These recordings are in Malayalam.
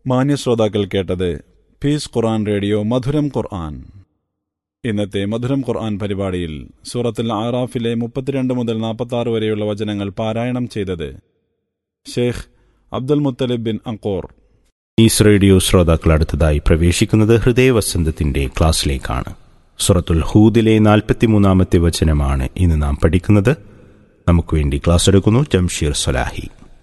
മാന്യ ശ്രോതാക്കൾ കേട്ടത് പീസ് ഖുർആൻ റേഡിയോ മധുരം ഖുർആൻ ഇന്നത്തെ മധുരം ഖുർആൻ പരിപാടിയിൽ സൂറത്തുൽ ആറാഫിലെ മുപ്പത്തിരണ്ട് മുതൽ നാൽപ്പത്തി വരെയുള്ള വചനങ്ങൾ പാരായണം ചെയ്തത് ഷെയ്ഖ് അബ്ദുൽ മുത്തലിബ് ബിൻ അങ്കോർ ഈസ് റേഡിയോ ശ്രോതാക്കൾ അടുത്തതായി പ്രവേശിക്കുന്നത് ഹൃദയവസന്തത്തിന്റെ ക്ലാസ്സിലേക്കാണ് സുറത്തുൽ ഹൂദിലെ നാൽപ്പത്തിമൂന്നാമത്തെ വചനമാണ് ഇന്ന് നാം പഠിക്കുന്നത് നമുക്ക് വേണ്ടി ക്ലാസ് എടുക്കുന്നു ജംഷീർ സലാഹി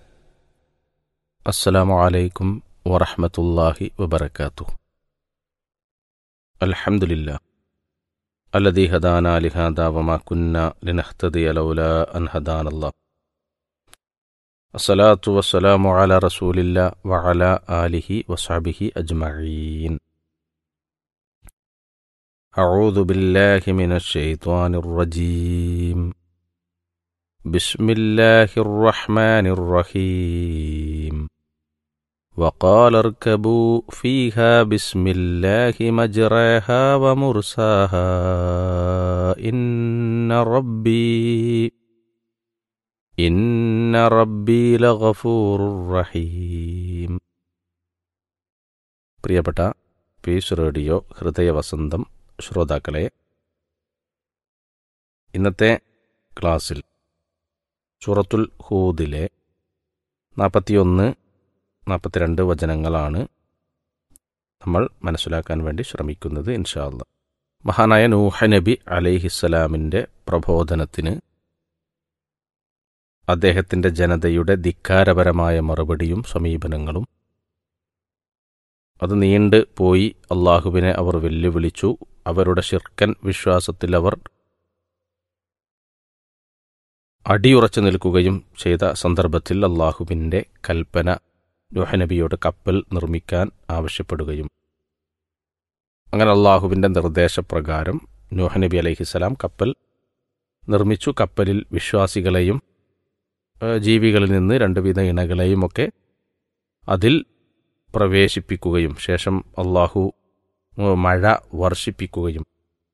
السلام عليكم ورحمة الله وبركاته الحمد لله الذي هدانا لهذا وما كنا لنهتدي لولا أن هدانا الله الصلاة والسلام على رسول الله وعلى آله وصحبه أجمعين أعوذ بالله من الشيطان الرجيم بسم الله الرحمن الرحيم وقال اركبوا فيها بسم الله مجراها ومرساها إن ربي إن ربي لغفور رحيم പ്രിയപ്പെട്ട പീസ് റേഡിയോ ഹൃദയവസന്തം ശ്രോതാക്കളെ ഇന്നത്തെ ക്ലാസ്സിൽ സൂറത്തുൽ ഹൂദിലെ നാൽപ്പത്തിയൊന്ന് നാൽപ്പത്തിരണ്ട് വചനങ്ങളാണ് നമ്മൾ മനസ്സിലാക്കാൻ വേണ്ടി ശ്രമിക്കുന്നത് ഇൻഷാല്ല മഹാനായ നൂഹ നബി അലൈഹിസ്സലാമിൻ്റെ പ്രബോധനത്തിന് അദ്ദേഹത്തിൻ്റെ ജനതയുടെ ധിക്കാരപരമായ മറുപടിയും സമീപനങ്ങളും അത് നീണ്ട് പോയി അള്ളാഹുവിനെ അവർ വെല്ലുവിളിച്ചു അവരുടെ ഷിർക്കൻ വിശ്വാസത്തിൽ അവർ അടിയുറച്ചു നിൽക്കുകയും ചെയ്ത സന്ദർഭത്തിൽ അള്ളാഹുവിൻ്റെ കൽപ്പന നൂഹനബിയോട് കപ്പൽ നിർമ്മിക്കാൻ ആവശ്യപ്പെടുകയും അങ്ങനെ അള്ളാഹുവിൻ്റെ നിർദ്ദേശപ്രകാരം നൂഹനബി അലൈഹിസ്സലാം കപ്പൽ നിർമ്മിച്ചു കപ്പലിൽ വിശ്വാസികളെയും ജീവികളിൽ നിന്ന് രണ്ടുവിധ ഇണകളെയും ഒക്കെ അതിൽ പ്രവേശിപ്പിക്കുകയും ശേഷം അള്ളാഹു മഴ വർഷിപ്പിക്കുകയും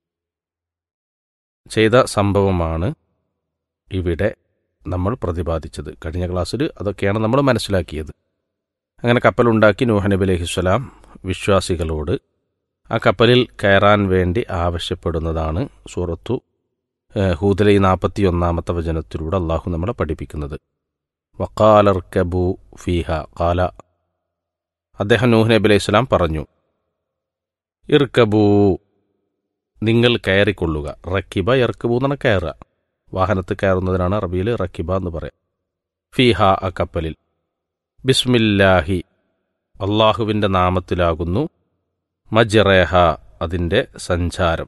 ചെയ്ത സംഭവമാണ് ഇവിടെ നമ്മൾ പ്രതിപാദിച്ചത് കഴിഞ്ഞ ക്ലാസ്സിൽ അതൊക്കെയാണ് നമ്മൾ മനസ്സിലാക്കിയത് അങ്ങനെ കപ്പലുണ്ടാക്കി നൂഹ് നബി അലഹിസ്വലാം വിശ്വാസികളോട് ആ കപ്പലിൽ കയറാൻ വേണ്ടി ആവശ്യപ്പെടുന്നതാണ് സൂറത്തു ഹൂദലി നാൽപ്പത്തി ഒന്നാമത്തെ വചനത്തിലൂടെ അള്ളാഹു നമ്മളെ പഠിപ്പിക്കുന്നത് വക്കാലർ കബു ഫീഹ കാല അദ്ദേഹം നൂഹ് നബി അലൈഹി സ്വലാം പറഞ്ഞു ഇർക്കബൂ നിങ്ങൾ കയറിക്കൊള്ളുക റക്കിബ ഇർക്കബൂ എന്നാണ് കയറുക വാഹനത്തിൽ കയറുന്നതിനാണ് അറബിയിൽ റക്കിബ എന്ന് പറയാം ഫീഹ ആ കപ്പലിൽ ബിസ്മില്ലാഹി അള്ളാഹുവിൻ്റെ നാമത്തിലാകുന്നു മജ്റേഹ അതിൻ്റെ സഞ്ചാരം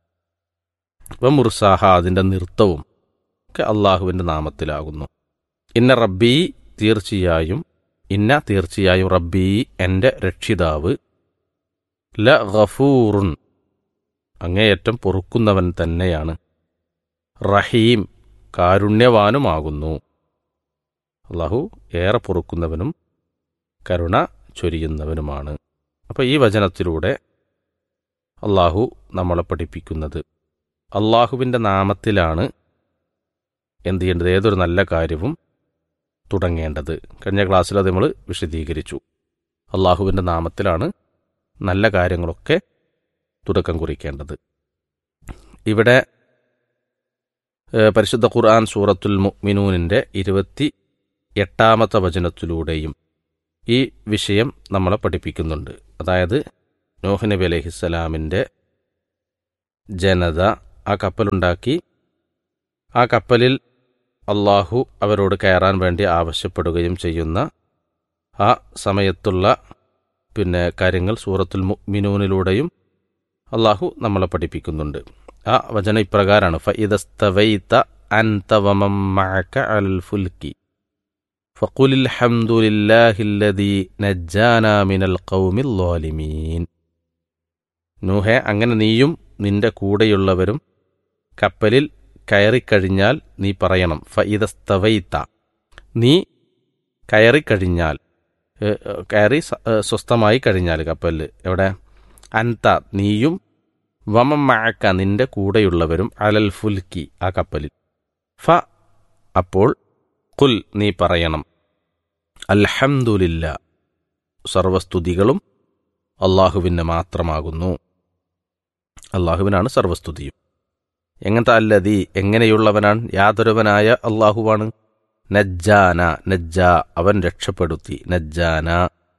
മുർസാഹ അതിൻ്റെ നൃത്തവും ഒക്കെ അള്ളാഹുവിൻ്റെ നാമത്തിലാകുന്നു ഇന്ന റബ്ബി തീർച്ചയായും ഇന്ന തീർച്ചയായും റബ്ബി എൻ്റെ രക്ഷിതാവ് ല ഗഫൂറുൻ അങ്ങേയറ്റം പൊറുക്കുന്നവൻ തന്നെയാണ് റഹീം കാരുണ്യവാനുമാകുന്നു അള്ളാഹു ഏറെ പൊറുക്കുന്നവനും കരുണ ചൊരിയുന്നവനുമാണ് അപ്പോൾ ഈ വചനത്തിലൂടെ അള്ളാഹു നമ്മളെ പഠിപ്പിക്കുന്നത് അള്ളാഹുവിൻ്റെ നാമത്തിലാണ് എന്ത് ചെയ്യേണ്ടത് ഏതൊരു നല്ല കാര്യവും തുടങ്ങേണ്ടത് കഴിഞ്ഞ ക്ലാസ്സിൽ അത് നമ്മൾ വിശദീകരിച്ചു അള്ളാഹുവിൻ്റെ നാമത്തിലാണ് നല്ല കാര്യങ്ങളൊക്കെ തുടക്കം കുറിക്കേണ്ടത് ഇവിടെ പരിശുദ്ധ ഖുർആൻ സൂറത്തുൽ മുഅ്മിനൂനിൻ്റെ ഇരുപത്തി എട്ടാമത്തെ വചനത്തിലൂടെയും ഈ വിഷയം നമ്മളെ പഠിപ്പിക്കുന്നുണ്ട് അതായത് നോഹ് നബി അലഹിസ്സലാമിൻ്റെ ജനത ആ കപ്പലുണ്ടാക്കി ആ കപ്പലിൽ അള്ളാഹു അവരോട് കയറാൻ വേണ്ടി ആവശ്യപ്പെടുകയും ചെയ്യുന്ന ആ സമയത്തുള്ള പിന്നെ കാര്യങ്ങൾ സൂറത്തുൽ മുഅ്മിനൂനിലൂടെയും അള്ളാഹു നമ്മളെ പഠിപ്പിക്കുന്നുണ്ട് ആ വചനം ഇപ്രകാരമാണ് ഫഇദസ്തവൈത അൻത വമം മഅക അലൽ ഫുൽക്കി فقل الحمد لله الذي نجانا من القوم الظالمين നൂഹെ അങ്ങനെ നീയും നിന്റെ കൂടെയുള്ളവരും കപ്പലിൽ കയറിക്കഴിഞ്ഞാൽ നീ പറയണം ഫഇദസ്തവൈത്ത നീ കയറിക്കഴിഞ്ഞാൽ കയറി സ്വസ്ഥമായി കഴിഞ്ഞാൽ കപ്പലിൽ എവിടെ അൻത നീയും വമം മഴക്ക നിന്റെ കൂടെയുള്ളവരും അലൽ ഫുൽക്കി ആ കപ്പലിൽ ഫ അപ്പോൾ കുൽ നീ പറയണം അൽഹംദുലില്ല സർവസ്തുതികളും അള്ളാഹുവിന് മാത്രമാകുന്നു അള്ളാഹുവിനാണ് സർവസ്തുതിയും എങ്ങനത്തെ അല്ലതി എങ്ങനെയുള്ളവനാണ് യാതൊരുവനായ അള്ളാഹുവാണ് നജ്ജാന നജ്ജ അവൻ രക്ഷപ്പെടുത്തി നജ്ജാന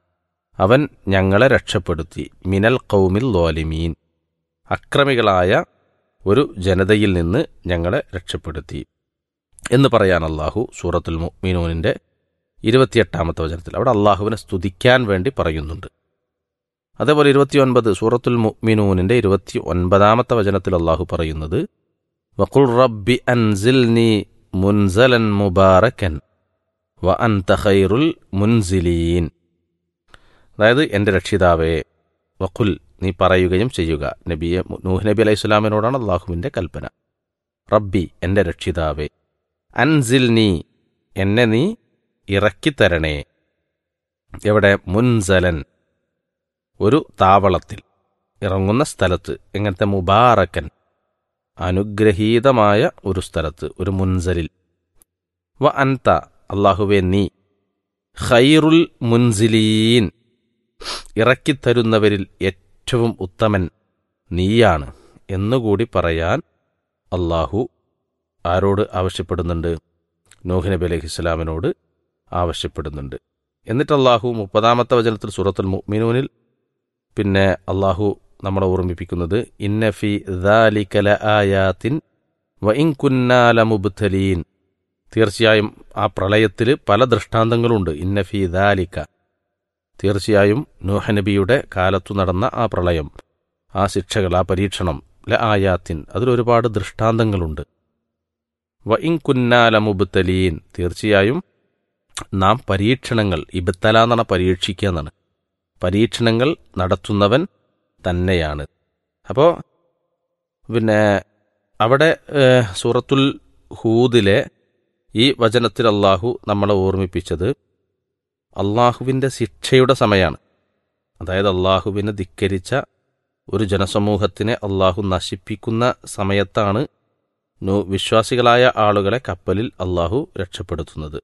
അവൻ ഞങ്ങളെ രക്ഷപ്പെടുത്തി മിനൽ കൗമിൽ ലോലിമീൻ അക്രമികളായ ഒരു ജനതയിൽ നിന്ന് ഞങ്ങളെ രക്ഷപ്പെടുത്തി എന്ന് പറയാൻ അള്ളാഹു സൂറത്തുൽ മുഅ്മിനൂനിന്റെ ഇരുപത്തിയെട്ടാമത്തെ വചനത്തിൽ അവിടെ അള്ളാഹുവിനെ സ്തുതിക്കാൻ വേണ്ടി പറയുന്നുണ്ട് അതേപോലെ ഇരുപത്തിയൊൻപത് സൂറത്തുൽ മുഅ്മിനൂനിന്റെ ഇരുപത്തി ഒൻപതാമത്തെ വചനത്തിൽ അള്ളാഹു പറയുന്നത് വഖുൽ റബ്ബി അൻസിൽനി മുൻസലൻ മുബാറക്കൻ വ അൻത ഖൈറുൽ മുൻസിലീൻ അതായത് എൻ്റെ രക്ഷിതാവേ വഖുൽ നീ പറയുകയും ചെയ്യുക നബിയെ നൂഹ് നബി അലൈഹി സ്വലാമിനോടാണ് അള്ളാഹുവിൻ്റെ കൽപ്പന റബ്ബി എൻ്റെ രക്ഷിതാവേ അൻസിൽ നീ എന്നെ നീ ഇറക്കിത്തരണേ എവിടെ മുൻസലൻ ഒരു താവളത്തിൽ ഇറങ്ങുന്ന സ്ഥലത്ത് എങ്ങനത്തെ മുബാറക്കൻ അനുഗ്രഹീതമായ ഒരു സ്ഥലത്ത് ഒരു മുൻസലിൽ വ അൻത അള്ളാഹുവെ നീ ഖൈറുൽ മുൻസിലീൻ ഇറക്കിത്തരുന്നവരിൽ ഏറ്റവും ഉത്തമൻ നീയാണ് എന്നുകൂടി പറയാൻ അള്ളാഹു ആരോട് ആവശ്യപ്പെടുന്നുണ്ട് നൂഹ് നബി അലൈഹി ഇസ്ലാമിനോട് ആവശ്യപ്പെടുന്നുണ്ട് എന്നിട്ട് അള്ളാഹു മുപ്പതാമത്തെ വചനത്തിൽ സൂറത്തുൽ മുഅ്മിനൂനിൽ പിന്നെ അള്ളാഹു നമ്മളെ ഓർമ്മിപ്പിക്കുന്നത് ഇന്നഫി ദാലിക്കല ആയാത്തിൻ വ ഇൻ കുന്നാല മുബ്തലീൻ തീർച്ചയായും ആ പ്രളയത്തിൽ പല ദൃഷ്ടാന്തങ്ങളുണ്ട് ഇന്നഫി ദാലിക്ക തീർച്ചയായും നൂഹനബിയുടെ കാലത്തു നടന്ന ആ പ്രളയം ആ ശിക്ഷകൾ ആ പരീക്ഷണം ല ആയാത്തിൻ അതിലൊരുപാട് ദൃഷ്ടാന്തങ്ങളുണ്ട് വ ഇൻ കുന്നാല മുബ്തലീൻ തീർച്ചയായും നാം പരീക്ഷണങ്ങൾ ഇബത്തല എന്നാണ് പരീക്ഷിക്കുക എന്നാണ് പരീക്ഷണങ്ങൾ നടത്തുന്നവൻ തന്നെയാണ് അപ്പോൾ പിന്നെ അവിടെ ഏഹ്, സൂറത്തുൽ ഹൂദിലെ ഈ വചനത്തിൽ അള്ളാഹു നമ്മളെ ഓർമ്മിപ്പിച്ചത് അള്ളാഹുവിൻ്റെ ശിക്ഷയുടെ സമയമാണ് അതായത് അള്ളാഹുവിനെ ധിക്കരിച്ച ഒരു ജനസമൂഹത്തിനെ അള്ളാഹു നശിപ്പിക്കുന്ന സമയത്താണ് നു- വിശ്വാസികളായ ആളുകളെ കപ്പലിൽ അള്ളാഹു രക്ഷപ്പെടുത്തുന്നത്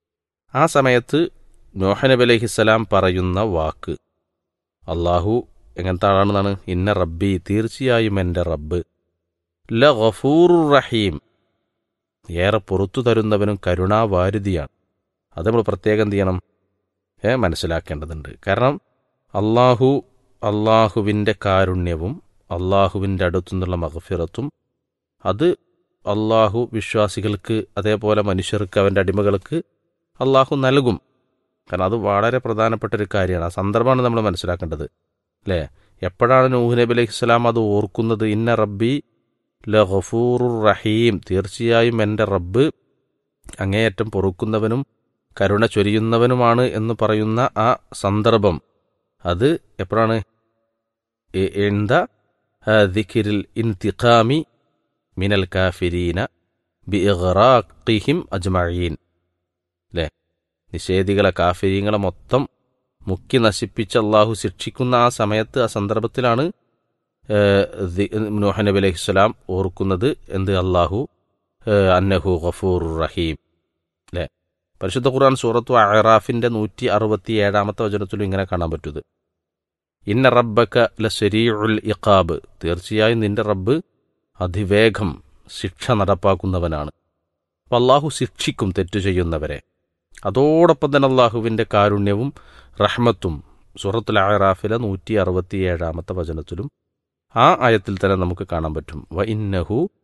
ആ സമയത്ത് നോഹ നബി അലൈഹിസ്സലാം പറയുന്ന വാക്ക് അള്ളാഹു എങ്ങനത്തെ ആളാണെന്നാണ് ഇന്ന റബ്ബി തീർച്ചയായും എൻ്റെ റബ്ബ് ല ഗഫൂർ റഹീം ഏറെ പുറത്തു തരുന്നവനും കരുണാവാരുതിയാണ് അത് നമ്മൾ പ്രത്യേകം എന്ത് ചെയ്യണം ഏ മനസ്സിലാക്കേണ്ടതുണ്ട് കാരണം അള്ളാഹു അള്ളാഹുവിൻ്റെ കാരുണ്യവും അള്ളാഹുവിൻ്റെ അടുത്തുനിന്നുള്ള മഹഫിറത്തും അത് അള്ളാഹു വിശ്വാസികൾക്ക് അതേപോലെ മനുഷ്യർക്ക് അവൻ്റെ അടിമകൾക്ക് അള്ളാഹു നൽകും കാരണം അത് വളരെ പ്രധാനപ്പെട്ട ഒരു കാര്യമാണ് ആ സന്ദർഭമാണ് നമ്മൾ മനസ്സിലാക്കേണ്ടത് അല്ലേ എപ്പോഴാണ് നൂഹ് നബി അലൈഹി സ്വലാം അത് ഓർക്കുന്നത് ഇന്ന റബ്ബി ലഗഫൂറുർ റഹീം തീർച്ചയായും എൻ്റെ റബ്ബ് അങ്ങേയറ്റം പൊറുക്കുന്നവനും കരുണ ചൊരിയുന്നവനുമാണ് എന്ന് പറയുന്ന ആ സന്ദർഭം അത് എപ്പോഴാണ് എ- എന്താ ദിഖിരിൽ ഇൻതിഖാമി മിനൽ കാഫിരീന ബി ഇഗ്റാഖിഹിം അജ്മഈൻ അല്ലേ നിഷേധികളെ കാഫിരീങ്ങളെ മൊത്തം മുക്കി നശിപ്പിച്ച് അള്ളാഹു ശിക്ഷിക്കുന്ന ആ സമയത്ത് ആ സന്ദർഭത്തിലാണ് ഏഹ്, ദി- നൂഹ് നബി അലൈഹി സ്വലാം ഓർക്കുന്നത് എന്ത് അള്ളാഹു ഏഹ്, അന്നഹു ഗഫൂർ റഹീം അല്ലേ പരിശുദ്ധ ഖുർആൻ സൂറത്തു അറാഫിന്റെ നൂറ്റി അറുപത്തി ഏഴാമത്തെ വചനത്തിലും ഇങ്ങനെ കാണാൻ പറ്റുന്നത് ഇന്ന റബ്ബക്ക ലശരീഉൽ ഇഖാബ് തീർച്ചയായും നിന്റെ റബ്ബ് അതിവേഗം ശിക്ഷ നടപ്പാക്കുന്നവനാണ് അപ്പം അള്ളാഹു ശിക്ഷിക്കും തെറ്റു ചെയ്യുന്നവരെ അതോടൊപ്പം തന്നെ അള്ളാഹുവിൻ്റെ കാരുണ്യവും റഹ്മത്തും സൂറത്തുൽ അറാഫിലെ നൂറ്റി അറുപത്തി ഏഴാമത്തെ വചനത്തിലും ആ ആയത്തിൽ തന്നെ നമുക്ക് കാണാൻ പറ്റും വ ഇന്നഹു